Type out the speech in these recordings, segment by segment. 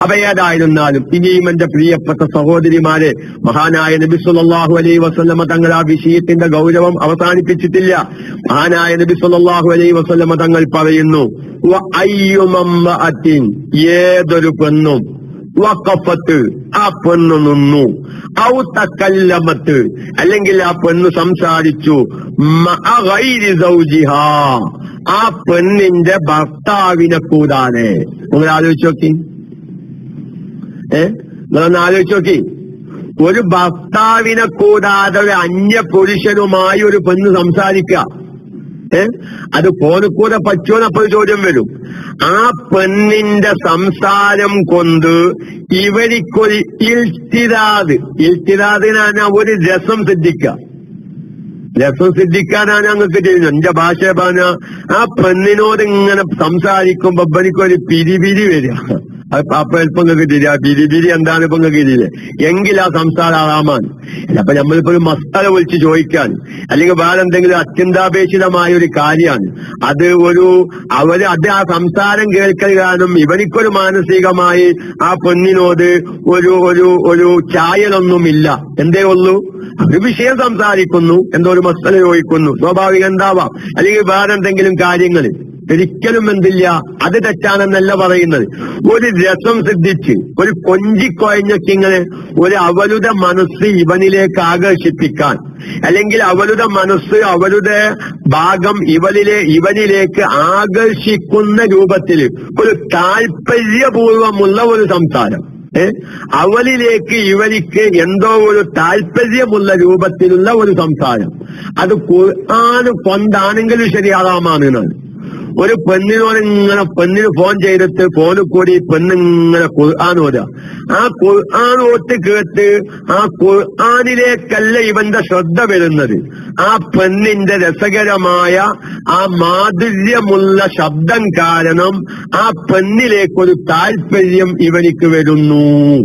അപ്പൊ ഏതായിരുന്നാലും ഇനിയും എന്റെ പ്രിയപ്പെട്ട സഹോദരിമാരെ മഹാനായ നബി സല്ലല്ലാഹു അലൈഹി വസല്ലമ തങ്ങൾ ആ വിഷയത്തിന്റെ ഗൗരവം അവസാനിപ്പിച്ചിട്ടില്ല മഹാനായ നബി സല്ലല്ലാഹു അലൈഹി വസല്ലമ തങ്ങൾ പറയുന്നു "വ അയ്യുമമ്മഅത്തിൻ ഏതൊരു പെണ്ണും വക്കഫത്ത് ആ പെണ്ണ് നിന്നു ഔ തക്കല്ലമത്ത് അല്ലെങ്കിൽ ആ പെണ്ണ് സംസാരിച്ചു മഅ ഗൈരി സൗജിഹാ ആ പെണ്ണിന്റെ ഭർത്താവിനെ കൂടാതെ നിങ്ങൾ ആലോചിച്ച് നോക്കി ഏ നിങ്ങളൊന്ന് ആലോചിച്ച് നോക്കി ഒരു ഭർത്താവിനെ കൂടാതെ ഒരു അന്യ പുരുഷനുമായി ഒരു പെണ്ണ് സംസാരിക്കുക ഏ അത് ഫോണിക്കൂടെ പറ്റുമെന്നപ്പോൾ ചോദ്യം വരും ആ പെണ്ണിന്റെ സംസാരം കൊണ്ട് ഇവരിക്കൊരു ഇൽത്തിരാത് ഇൽത്തിരാതിനാണ് ഒരു രസം സിദ്ധിക്കുക രസം സിദ്ധിക്കാനാണ് ഞങ്ങൾക്ക് ചെയ്യുന്നത് എന്റെ ഭാഷ പറഞ്ഞ ആ പെണ്ണിനോട് ഇങ്ങനെ സംസാരിക്കുമ്പോ എനിക്കൊരു പിരിപിരി വരിക അത് അപ്പൊ എളുപ്പം നിങ്ങൾക്ക് തിരിയാ പിരിപിരി എന്താണ് ഇപ്പൊ നിങ്ങൾക്ക് തിരിയില്ലേ എങ്കിൽ ആ സംസാരം ആറാമാണ് അപ്പൊ നമ്മളിപ്പോ ഒരു മസ്തല വിളിച്ച് ചോദിക്കാൻ അല്ലെങ്കിൽ വേറെ എന്തെങ്കിലും അത്യന്താപേക്ഷിതമായ ഒരു കാര്യമാണ് അത് ഒരു അവര് അത് ആ സംസാരം കേൾക്കൽ കാരണം ഇവനിക്കൊരു മാനസികമായി ആ പെണ്ണിനോട് ഒരു ഒരു ഒരു ചായലൊന്നുമില്ല എന്തേ ഉള്ളൂ ഒരു വിഷയം സംസാരിക്കുന്നു എന്തോ ഒരു മസ്തല ചോദിക്കുന്നു സ്വാഭാവികം എന്താവാം അല്ലെങ്കിൽ വേറെ എന്തെങ്കിലും കാര്യങ്ങൾ ഒരിക്കലും എന്തില്ല അത് തെറ്റാണെന്നല്ല പറയുന്നത് ഒരു രസം സിദ്ധിച്ച് ഒരു കൊഞ്ചിക്കൊഴഞ്ഞൊക്കെ ഇങ്ങനെ ഒരു അവരുടെ മനസ്സ് ഇവനിലേക്ക് ആകർഷിപ്പിക്കാൻ അല്ലെങ്കിൽ അവരുടെ മനസ്സ് അവരുടെ ഭാഗം ഇവനിലെ ഇവനിലേക്ക് ആകർഷിക്കുന്ന രൂപത്തിൽ ഒരു താല്പര്യപൂർവമുള്ള ഒരു സംസാരം ഏ അവനിലേക്ക് ഇവനിക്ക് എന്തോ ഒരു താല്പര്യമുള്ള രൂപത്തിലുള്ള ഒരു സംസാരം അത് ഖുർആന് കൊണ്ടാണെങ്കിലും ശരി ആറാമാണ് എന്നാണ് ഒരു പെണ്ണിനോട് ഇങ്ങനെ പെണ്ണിന് ഫോൺ ചെയ്തിട്ട് ഫോണിൽ കൂടി പെണ്ണിങ്ങനെ ഖുർആൻ ഓതുക ആ ഖുർആൻ ഓത്ത് കേട്ട് ആ ഖുർആനിലേക്കല്ല ഇവന്റെ ശ്രദ്ധ വരുന്നത് ആ പെണ്ണിന്റെ രസകരമായ ആ മാധുര്യമുള്ള ശബ്ദം കാരണം ആ പെണ്ണിലേക്കൊരു താല്പര്യം ഇവനിക്ക് വരുന്നു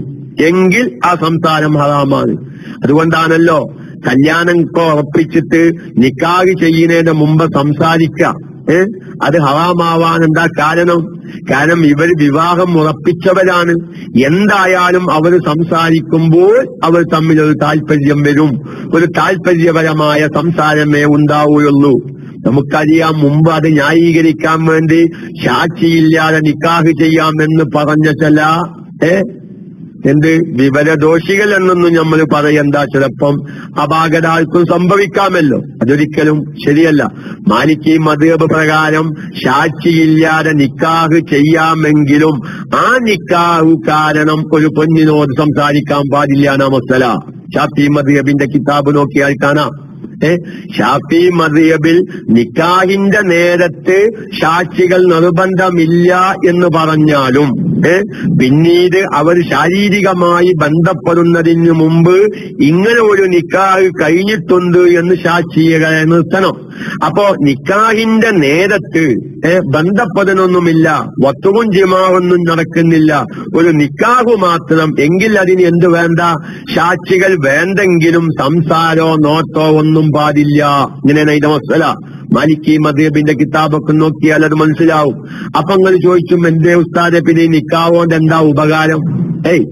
എങ്കിൽ ആ സംസാരം ഹറാമാണ് അതുകൊണ്ടാണല്ലോ കല്യാണം ഇപ്പൊ ഉറപ്പിച്ചിട്ട് നിക്കാഹ് ചെയ്യുന്നതിന് മുമ്പ് സംസാരിക്കുക ഏ അത് ഹറാമാവാൻ എന്താ കാരണം കാരണം ഇവർ വിവാഹം ഉറപ്പിച്ചവരാണ് എന്തായാലും അവർ സംസാരിക്കുമ്പോൾ അവർ തമ്മിൽ ഒരു താല്പര്യം വരും ഒരു താല്പര്യപരമായ സംസാരമേ ഉണ്ടാവുകയുള്ളൂ നമുക്കറിയാം മുമ്പ് അത് ന്യായീകരിക്കാൻ വേണ്ടി സാക്ഷിയില്ലാതെ നിക്കാഹ് ചെയ്യാമെന്ന് പറഞ്ഞ ചില ഏ എന്ത് വിവരദോഷികൾ എന്നൊന്നും നമ്മൾ പറയണ്ട ചിലപ്പം അപാകത ആർക്കും സംഭവിക്കാമല്ലോ അതൊരിക്കലും ശരിയല്ല മാലിക്കി മതേബ് പ്രകാരം സാക്ഷിയില്ലാതെ നിക്കാഹ് ചെയ്യാമെങ്കിലും ആ നിക്കാഹ് കാരണം ഒരു പെണ്ണിനോട് സംസാരിക്കാൻ പാടില്ല നമസ്തല ഷാഫി മതേബിന്റെ കിതാബ് നോക്കിയാൽ കാണാം ഏ ഷാഫി മറിയബിൽ നിക്കാഹിന്റെ നേരത്ത് സാക്ഷികൾ നിർബന്ധമില്ല എന്ന് പറഞ്ഞാലും ഏ പിന്നീട് അവർ ശാരീരികമായി ബന്ധപ്പെടുന്നതിന് മുമ്പ് ഇങ്ങനെ ഒരു നിക്കാഹ് കഴിഞ്ഞിട്ടുണ്ട് എന്ന് സാക്ഷിയെ നിർത്തണം അപ്പോ നിക്കാഹിന്റെ നേരത്ത് ഏ ബന്ധപ്പെടണമൊന്നുമില്ല വത്തുവും ജിമാവൊന്നും നടക്കുന്നില്ല ഒരു നിക്കാഹ് മാത്രം എങ്കിൽ അതിന് എന്ത് വേണ്ട സാക്ഷികൾ വേണ്ടെങ്കിലും സംസാരോ നോട്ടോ ഒന്നും പാടില്ല ഇങ്ങനെ ഇത് മസല മാലിക്കി മദീബിന്റെ കിതാബൊക്കെ നോക്കിയാൽ അത് മനസ്സിലാവും അപ്പൊ നിങ്ങൾ ചോദിച്ചും എന്തേ ഉസ്താദെ പിന്നെ ഈ നിക്കാവോണ്ട് എന്താ ഉപകാരം ഏയ്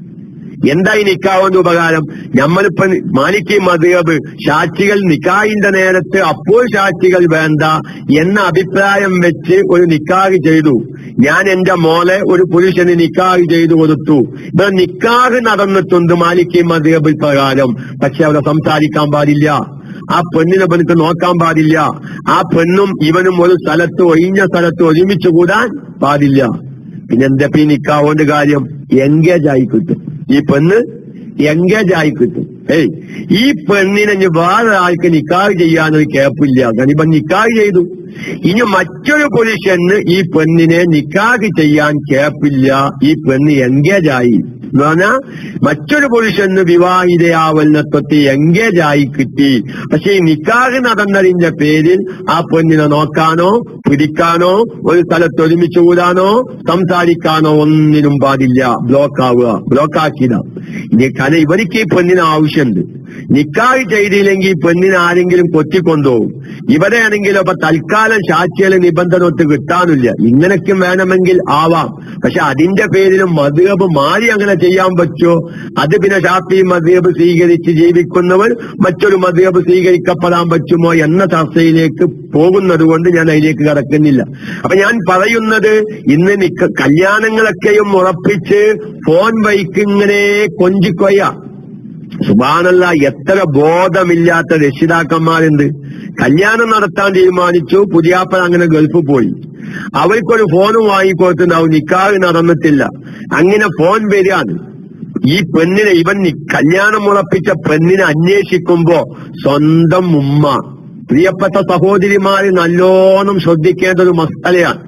എന്താ ഈ നിക്കാവിന്റെ ഉപകാരം നമ്മളിപ്പോ മാലിക്കി മധുബ് സാക്ഷികൾ നിക്കാഹിന്റെ നേരത്ത് അപ്പോൾ സാക്ഷികൾ വേണ്ട എന്ന അഭിപ്രായം വെച്ച് ഒരു നിക്കാഹ് ചെയ്തു ഞാൻ എന്റെ മോളെ ഒരു പുരുഷന് നിക്കാഹ് ചെയ്തു കൊടുത്തു ഇപ്പൊ നിക്കാഹ് നടന്നിട്ടുണ്ട് മാലിക്കി മധുബ് പ്രകാരം പക്ഷെ അവിടെ സംസാരിക്കാൻ പാടില്ല ആ പെണ്ണിനെ പെണ്ണിക്ക് നോക്കാൻ പാടില്ല ആ പെണ്ണും ഇവനും ഒരു സ്ഥലത്ത് ഒഴിഞ്ഞ സ്ഥലത്ത് ഒരുമിച്ച് കൂടാൻ പാടില്ല പിന്നെന്താ ഈ നിക്കാവോണ്ട് കാര്യം എൻഗേജ് ആയി കിട്ടും ഈ പെണ്ണ് എൻഗേജ് ആയി കിട്ടും ഏയ് ഈ പെണ്ണിനെ ഇനി വേറെ ആൾക്ക് നിക്കാഹ് ചെയ്യാനൊരു കേപ്പില്ല ഗണിപ്പം നിക്കാഹ് ചെയ്തു ഇനി മറ്റൊരു പുരുഷന് ഈ പെണ്ണിനെ നിക്കാഹ് ചെയ്യാൻ കേപ്പില്ല ഈ പെണ്ണ് എൻഗേജ് ആയി എന്ന് പറഞ്ഞാൽ മറ്റൊരു പുരുഷന് വിവാഹിതയാവുന്ന തൊട്ട് എൻഗേജ് ആയി കിട്ടി പക്ഷെ ഈ നിക്കാഹ് നടന്നതിന്റെ പേരിൽ ആ പെണ്ണിനെ നോക്കാനോ പിടിക്കാനോ ഒരു സ്ഥലത്ത് ഒരുമിച്ച് കൂടാനോ സംസാരിക്കാനോ ഒന്നിനും പാടില്ല ബ്ലോക്ക് ആവുക ബ്ലോക്ക് ആക്കിയത ഇനി കാരണം ഇവർക്ക് ഈ പെണ്ണിന് ആവശ്യമുണ്ട് നിക്കാഹ് ചെയ്തില്ലെങ്കിൽ ഈ പെണ്ണിനെ ആരെങ്കിലും കൊത്തിക്കൊണ്ടുപോകും ഇവിടെയാണെങ്കിലോ അപ്പൊ തൽക്കാലം സാക്ഷികളെ നിബന്ധന ഒത്ത് കിട്ടാനില്ല ഇങ്ങനെയൊക്കെ വേണമെങ്കിൽ ആവാം പക്ഷെ അതിന്റെ പേരിലും മധുഹബ് മാറി അങ്ങനെ ചെയ്യാൻ പറ്റുമോ അത് പിന്നെ ഷാഫി മധുഹബ് സ്വീകരിച്ച് ജീവിക്കുന്നവർ മറ്റൊരു മധുഹബ് സ്വീകരിക്കപ്പെടാൻ പറ്റുമോ എന്ന ചർച്ചയിലേക്ക് പോകുന്നത് കൊണ്ട് ഞാൻ അതിലേക്ക് കടക്കുന്നില്ല അപ്പൊ ഞാൻ പറയുന്നത് ഇന്ന് നിക്ക കല്യാണങ്ങളൊക്കെയും ഉറപ്പിച്ച് ഫോൺ വൈക്ക് ഇങ്ങനെ കൊഞ്ചിക്കൊയ്യ സുബാനല്ല എത്ര ബോധമില്ലാത്ത രക്ഷിതാക്കന്മാരുണ്ട് കല്യാണം നടത്താൻ തീരുമാനിച്ചു പുതിയാപ്പൻ അങ്ങനെ ഗൾഫ് പോയി അവർക്കൊരു ഫോൺ വാങ്ങിക്കൊടുത്തുണ്ടാവും നിക്കാഹ് നടന്നിട്ടില്ല അങ്ങനെ ഫോൺ വരികയാണ് ഈ പെണ്ണിനെ ഇവൻ നി- കല്യാണം ഉറപ്പിച്ച പെണ്ണിനെ അന്വേഷിക്കുമ്പോ സ്വന്തം ഉമ്മ പ്രിയപ്പെട്ട സഹോദരിമാര് നല്ലോണം ശ്രദ്ധിക്കേണ്ട ഒരു മസ്തലയാണ്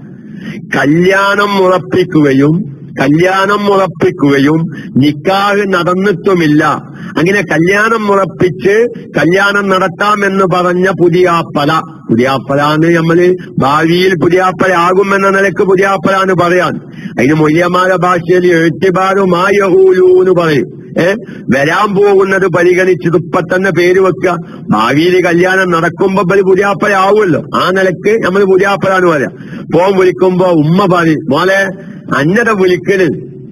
കല്യാണം ഉറപ്പിക്കുകയും കല്യാണം ഉറപ്പിക്കുകയും നിക്കാഹ് നടന്നിട്ടുമില്ല അങ്ങനെ കല്യാണം ഉറപ്പിച്ച് കല്യാണം നടത്താമെന്ന് പറഞ്ഞ പുതിയാപ്പല പുതിയാപ്പലാന്ന് നമ്മള് ഭാവിയിൽ പുതിയാപ്പലയാകുമെന്ന നിലക്ക് പുതിയാപ്പലാന്ന് പറയാൻ അതിന് മൊയ്യമാര ഭാഷയിൽ എഴുത്തിബാറുമായൂലൂ എന്ന് പറയും ഏ വരാൻ പോകുന്നത് പരിഗണിച്ച് ഇപ്പൊ തന്നെ പേര് വെക്കുക ഭാവിയിൽ കല്യാണം നടക്കുമ്പോ ബലി പുതിയാപ്പലാവുമല്ലോ ആ നിലക്ക് നമ്മൾ പുതിയാപ്പലാന്ന് പറയാം ഫോൺ വിളിക്കുമ്പോ ഉമ്മ പറയും മോളെ അന്നത വിളിക്കണ്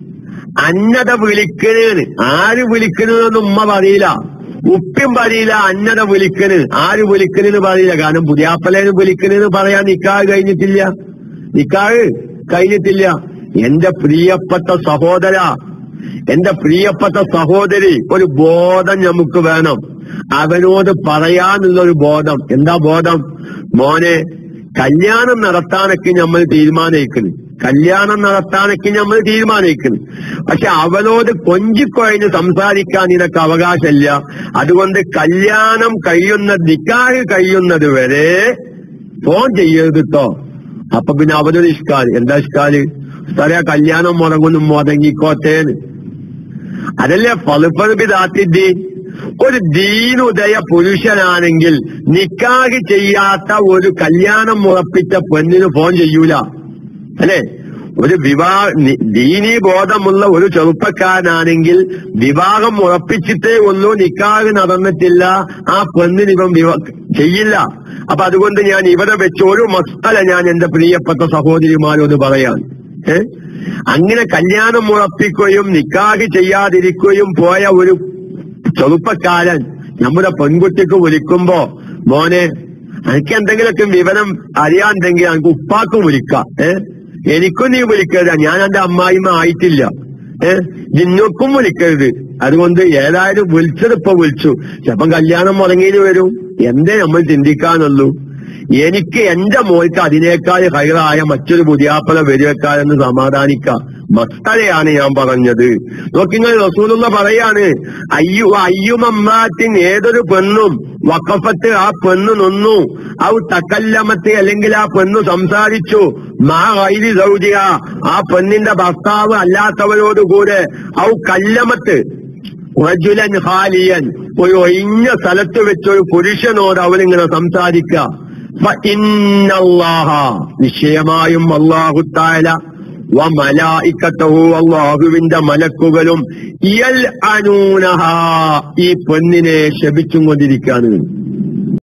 അന്നത വിളിക്കണേന്ന് ആര് വിളിക്കണെന്ന് ഉമ്മ പറയില്ല ഉപ്പിയും പറയില്ല അന്നത വിളിക്കണ് ആര് വിളിക്കണെന്ന് പറയില്ല കാരണം പുതിയാപ്പലേന്ന് വിളിക്കണെന്ന് പറയാൻ നിക്കാഹ് കഴിഞ്ഞിട്ടില്ല നിക്കാഹ് കഴിഞ്ഞിട്ടില്ല എന്റെ പ്രിയപ്പെട്ട സഹോദര എന്റെ പ്രിയപ്പെട്ട സഹോദരി ഒരു ബോധം നമുക്ക് വേണം അവനോട് പറയാനുള്ള ഒരു ബോധം എന്താ ബോധം മോനെ കല്യാണം നടത്താനൊക്കെ നമ്മൾ തീരുമാനിക്കുന്നു കല്യാണം നടത്താനൊക്കെ നമ്മൾ തീരുമാനിക്കുന്നു പക്ഷെ അവനോട് കൊഞ്ചിക്കൊഴിഞ്ഞ് സംസാരിക്കാൻ നിനക്ക് അവകാശമില്ല അതുകൊണ്ട് കല്യാണം കഴിയുന്ന നിക്കാഹ് കഴിയുന്നത് വരെ ഫോൺ ചെയ്യരുത് കേട്ടോ അപ്പൊ പിന്നെ അവനൊരു ഇഷ്കാല് എന്താ ഇഷ്കാല് സ്ഥല കല്യാണം മുടങ്ങുന്നു മുടങ്ങിക്കോട്ടേന്ന് അതല്ലേ ഫലുഫലുബിദാത്തിദ്ദീൻ ഒരു ദീനുദയ പുരുഷനാണെങ്കിൽ നിക്കാഹ് ചെയ്യാത്ത ഒരു കല്യാണം ഉറപ്പിച്ച പെണ്ണിന് ഫോൺ ചെയ്യൂല അല്ലെ ഒരു വിവാഹ നി- ദീനീ ബോധമുള്ള ഒരു ചെറുപ്പക്കാരനാണെങ്കിൽ വിവാഹം ഉറപ്പിച്ചിട്ടേ ഉള്ളൂ നിക്കാഹ് നടന്നിട്ടില്ല ആ പെണ്ണിന് ഇവൻ വിവാ ചെയ്യില്ല അപ്പൊ അതുകൊണ്ട് ഞാൻ ഇവിടെ വെച്ച് ഒരു മസ്തല ഞാൻ എന്റെ പ്രിയപ്പെട്ട സഹോദരിമാരോട് പറയാൻ ഏ അങ്ങനെ കല്യാണം ഉറപ്പിക്കുകയും നിക്കാഹ് ചെയ്യാതിരിക്കുകയും പോയ ഒരു ചെറുപ്പക്കാരൻ നമ്മുടെ പെൺകുട്ടിക്ക് വിളിക്കുമ്പോ മോനെ എനിക്ക് എന്തെങ്കിലുമൊക്കെ വിവരം അറിയാണ്ടെങ്കിൽ എനിക്ക് ഉപ്പാക്കും വിളിക്കാം ഏ എനിക്കും നീ വിളിക്കരുത് ഞാൻ എന്റെ അമ്മായിമ്മ ആയിട്ടില്ല ഏ നിങ്ങൾക്കും വിളിക്കരുത് അതുകൊണ്ട് ഏതായാലും വിളിച്ചത് ഇപ്പൊ വിളിച്ചു ചിലപ്പം കല്യാണം മുടങ്ങിയിട്ട് വരും എന്തേ നമ്മൾ ചിന്തിക്കാനുള്ളൂ എനിക്ക് എന്റെ മോൾക്ക് അതിനേക്കാൾ ഹൈറായ മറ്റൊരു പുതിയാപ്പല വരിവെക്കാരെന്ന് സമാധാനിക്കാം മസ്തലയാണ് ഞാൻ പറഞ്ഞത് നോക്കിങ്ങൾ റസൂലുള്ള പറയാണ് അയ്യു അയ്യുമമ്മാറ്റിൻ ഏതൊരു പെണ്ണും വക്കഫത്ത് ആ പെണ്ണ് നിന്നു ഔ തക്കല്ലമത്ത് അല്ലെങ്കിൽ ആ പെണ്ണ് സംസാരിച്ചു മാ വൈരി സൗദിയ ആ പെണ്ണിന്റെ ഭർത്താവ് അല്ലാത്തവരോടുകൂടെ ഔ കല്ലമത്ത് റജുലൻ ഹാലിയൻ ഒരു ഒഴിഞ്ഞ സ്ഥലത്ത് വെച്ച് ഒരു പുരുഷനോട് അവനിങ്ങനെ സംസാരിക്കുക ഫഇന്നല്ലാഹ നിശ്ചയമായും അള്ളാഹു താല വമലായിക്കത്തഹു അള്ളാഹുവിന്റെ മലക്കുകളും ഇയൽ അനൂനഹ ഈ പെണ്ണിനെ ശപിച്ചും കൊണ്ടിരിക്കുകയാണ്